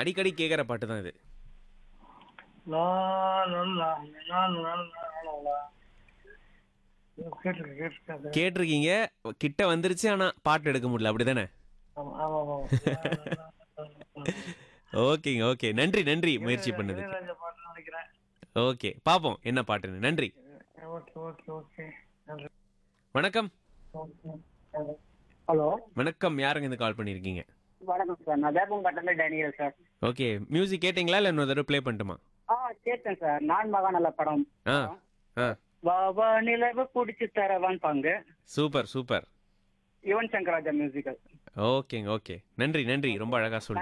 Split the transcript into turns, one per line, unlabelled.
அடிக்கடி கேட்குற பாட்டு தான் இது
லா லா லா லா லா லா லா. கேட்டிருக்கேன் கேட்டிருக்கேன் அது.
கேட்டிருக்கீங்க கிட்ட வந்துருச்சு ஆனா பாட்டு எடுக்க முடியல அப்படிதானே
ஆமா ஆமா ஆமா
ஓகேங்க ஓகே நன்றி நன்றி முயற்சி பண்ணதுக்கு
இளையராஜா பாட்டு நினைக்கிறேன்
ஓகே பாப்போம் என்ன பாட்டுன்னு நன்றி
ஓகே ஓகே ஓகே நன்றி
வணக்கம்
ஹலோ
வணக்கம் யாருங்க இந்த கால் பண்ணியிருக்கீங்க
வணக்கம் சார் நான் வேப்பம்பட்டில டேனியல் சார்
ஓகே மியூசிக் கேட்டிங்களா இல்லை இன்னொரு தடவை ப்ளே பண்ணட்டுமா
ஆ கேட்டேன் சார் நான் மகா நல்ல படம்
ஆ ஆ
வா வா நிலவு குடிச்சு தரவான் பங்கு
super super
Yuvan Shankar Raja musical
ஓகேங்க ஓகே நன்றி நன்றி ரொம்ப அழகா சொல்லி